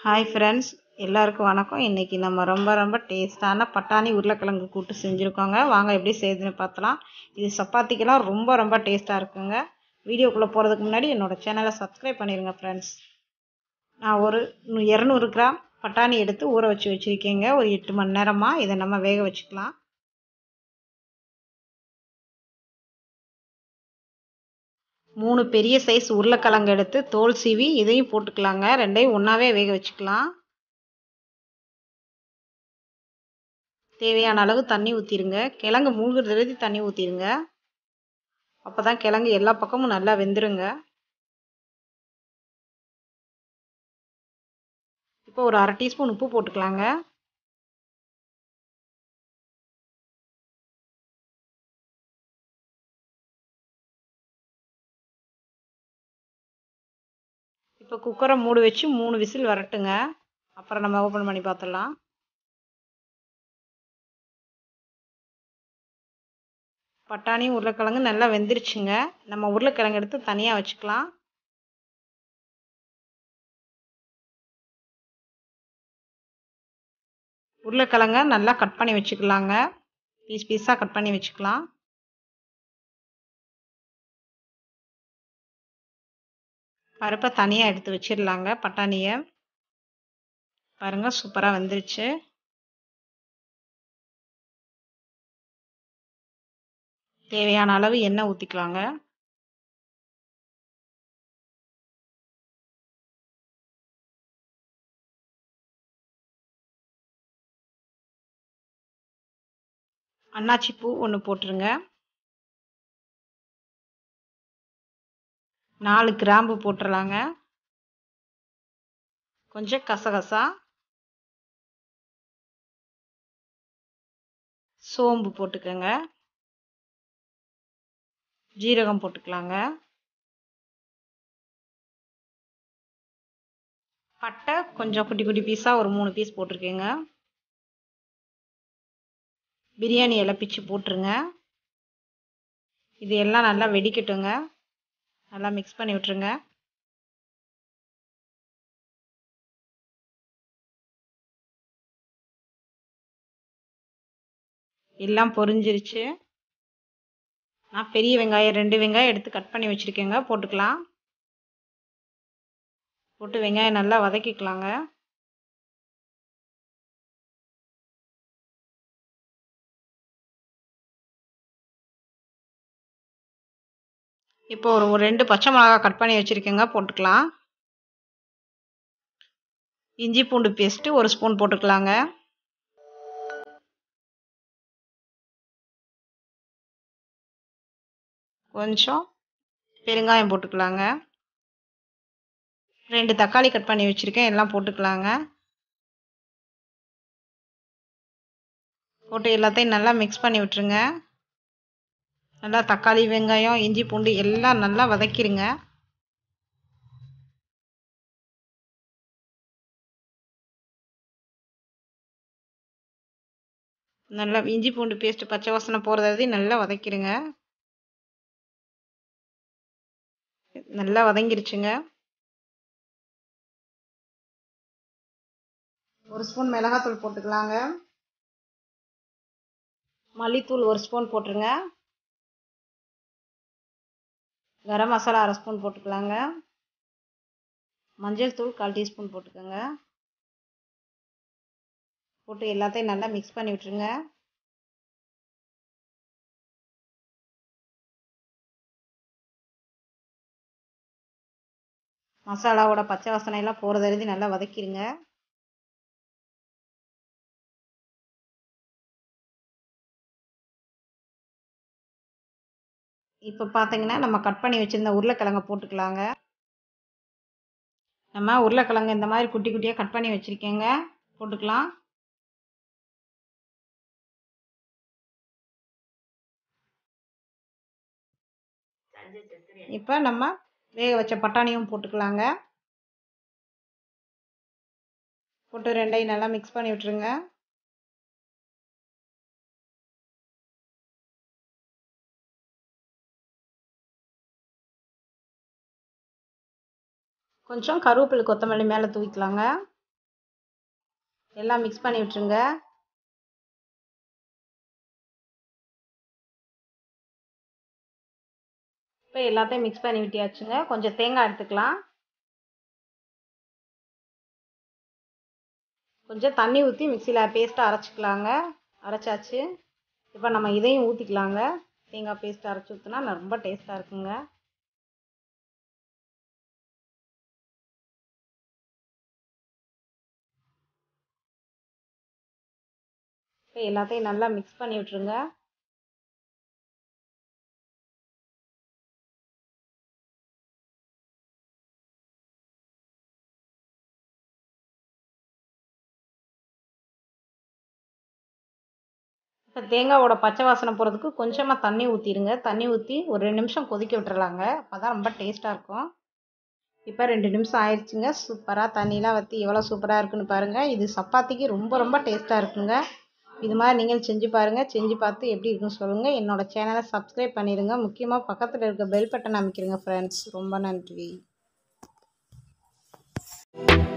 hi friends எல்லாருக்கும் வணக்கம் இன்றைக்கி நம்ம ரொம்ப ரொம்ப டேஸ்ட்டான பட்டாணி உருளைக்கிழங்கு கூட்டு செஞ்சுருக்கோங்க வாங்க எப்படி செய்யுதுன்னு பார்த்தலாம் இது சப்பாத்திக்கெல்லாம் ரொம்ப ரொம்ப டேஸ்ட்டாக இருக்குங்க வீடியோக்குள்ளே போகிறதுக்கு முன்னாடி என்னோடய சேனலை சப்ஸ்கிரைப் பண்ணிடுங்க ஃப்ரெண்ட்ஸ் நான் ஒரு இரநூறு கிராம் பட்டாணி எடுத்து ஊற வச்சு வச்சுருக்கேங்க ஒரு எட்டு மணி நேரமாக இதை நம்ம வேக வச்சுக்கலாம் மூணு பெரிய சைஸ் உருளைக்கிழங்கு எடுத்து தோல் சீவி இதையும் போட்டுக்கலாங்க ரெண்டையும் ஒன்றாவே வேக வச்சுக்கலாம் தேவையான அளவு தண்ணி ஊற்றிடுங்க கிழங்கு மூழ்கிறது வரைக்கும் தண்ணி ஊற்றிடுங்க அப்போ தான் கிழங்கு எல்லா பக்கமும் நல்லா வெந்துருங்க இப்போ ஒரு அரை டீஸ்பூன் உப்பு போட்டுக்கலாங்க இப்போ குக்கரை மூடி வச்சு மூணு விசில் வரட்டுங்க அப்புறம் நம்ம ஓப்பன் பண்ணி பார்த்துடலாம் பட்டாணியும் உருளைக்கிழங்கு நல்லா வெந்துருச்சுங்க நம்ம உருளைக்கிழங்கு எடுத்து தனியாக வச்சுக்கலாம் உருளைக்கிழங்க நல்லா கட் பண்ணி வச்சுக்கலாங்க பீஸ் பீஸாக கட் பண்ணி வச்சுக்கலாம் பருப்பை தனியாக எடுத்து வச்சிடலாங்க பட்டாணியை பாருங்கள் சூப்பராக வந்துருச்சு தேவையான அளவு எண்ணெய் ஊற்றிக்கலாங்க அன்னாச்சி பூ ஒன்று போட்டுருங்க நாலு கிராம்பு போட்டுடலாங்க கொஞ்சம் கசகசா சோம்பு போட்டுக்கோங்க ஜீரகம் போட்டுக்கலாங்க பட்டை கொஞ்சம் குட்டி குட்டி பீஸாக ஒரு மூணு பீஸ் போட்டிருக்கேங்க பிரியாணி இலை பிச்சு போட்டுருங்க இது எல்லாம் நல்லா வெடிக்கட்டுங்க நல்லா மிக்ஸ் பண்ணி விட்டுருங்க எல்லாம் பொரிஞ்சிருச்சு நான் பெரிய வெங்காயம் ரெண்டு வெங்காயம் எடுத்து கட் பண்ணி வச்சுருக்கேங்க போட்டுக்கலாம் போட்டு வெங்காயம் நல்லா வதக்கிக்கலாங்க இப்போ ஒரு ஒரு ரெண்டு பச்சை மிளகா கட் பண்ணி வச்சுருக்கேங்க போட்டுக்கலாம் இஞ்சி பூண்டு பேஸ்ட்டு ஒரு ஸ்பூன் போட்டுக்கலாங்க கொஞ்சம் பெருங்காயம் போட்டுக்கலாங்க ரெண்டு தக்காளி கட் பண்ணி வச்சுருக்கேன் எல்லாம் போட்டுக்கலாங்க போட்டு எல்லாத்தையும் நல்லா மிக்ஸ் பண்ணி விட்டுருங்க நல்லா தக்காளி வெங்காயம் இஞ்சி பூண்டு எல்லாம் நல்லா வதக்கிடுங்க நல்லா இஞ்சி பூண்டு பேஸ்ட்டு பச்சை வாசனை போகிறத நல்லா வதக்கிடுங்க நல்லா வதங்கிருச்சுங்க ஒரு ஸ்பூன் மிளகாத்தூள் போட்டுக்கலாங்க மல்லித்தூள் ஒரு ஸ்பூன் போட்டுருங்க கரம் மசாலா அரை ஸ்பூன் போட்டுக்கலாங்க மஞ்சள் தூள் கால் டீஸ்பூன் போட்டுக்கோங்க போட்டு எல்லாத்தையும் நல்லா மிக்ஸ் பண்ணி விட்டுருங்க மசாலாவோட பச்சை வாசனையெல்லாம் போகிறது எழுதி நல்லா வதக்கிடுங்க இப்போ பார்த்தீங்கன்னா நம்ம கட் பண்ணி வச்சுருந்த உருளைக்கிழங்க போட்டுக்கலாங்க நம்ம உருளைக்கிழங்கு இந்த மாதிரி குட்டி குட்டியாக கட் பண்ணி வச்சுருக்கேங்க போட்டுக்கலாம் இப்போ நம்ம வேக வச்ச பட்டாணியும் போட்டுக்கலாங்க போட்டு ரெண்டையும் நல்லா மிக்ஸ் பண்ணி விட்டுருங்க கொஞ்சம் கருவேப்பிலை கொத்தமல்லி மேலே தூவிக்கலாங்க எல்லாம் மிக்ஸ் பண்ணி விட்டுருங்க இப்போ எல்லாத்தையும் மிக்ஸ் பண்ணி விட்டியாச்சுங்க கொஞ்சம் தேங்காய் எடுத்துக்கலாம் கொஞ்சம் தண்ணி ஊற்றி மிக்சியில் பேஸ்ட்டாக அரைச்சிக்கலாங்க அரைச்சாச்சு இப்போ நம்ம இதையும் ஊற்றிக்கலாங்க தேங்காய் பேஸ்ட் அரைச்சி ஊற்றினா ரொம்ப டேஸ்ட்டாக இருக்குங்க இப்போ எல்லாத்தையும் நல்லா மிக்ஸ் பண்ணி விட்ருங்க இப்போ தேங்காவோட பச்சை வாசனை போகிறதுக்கு கொஞ்சமாக தண்ணி ஊற்றிடுங்க தண்ணி ஊற்றி ஒரு ரெண்டு நிமிஷம் கொதிக்க விட்டுறலாங்க அப்போ தான் ரொம்ப டேஸ்ட்டாக இருக்கும் இப்போ ரெண்டு நிமிஷம் ஆயிடுச்சுங்க சூப்பராக தண்ணிலாம் வற்றி எவ்வளோ சூப்பராக இருக்குன்னு பாருங்கள் இது சப்பாத்திக்கு ரொம்ப ரொம்ப டேஸ்ட்டாக இருக்குங்க இது மாதிரி நீங்கள் செஞ்சு பாருங்கள் செஞ்சு பார்த்து எப்படி இருக்குன்னு சொல்லுங்கள் என்னோடய சேனலை சப்ஸ்கிரைப் பண்ணிடுங்க முக்கியமாக பக்கத்தில் இருக்க பெல் பட்டன் அமைக்கிறங்க ஃப்ரெண்ட்ஸ் ரொம்ப நன்றி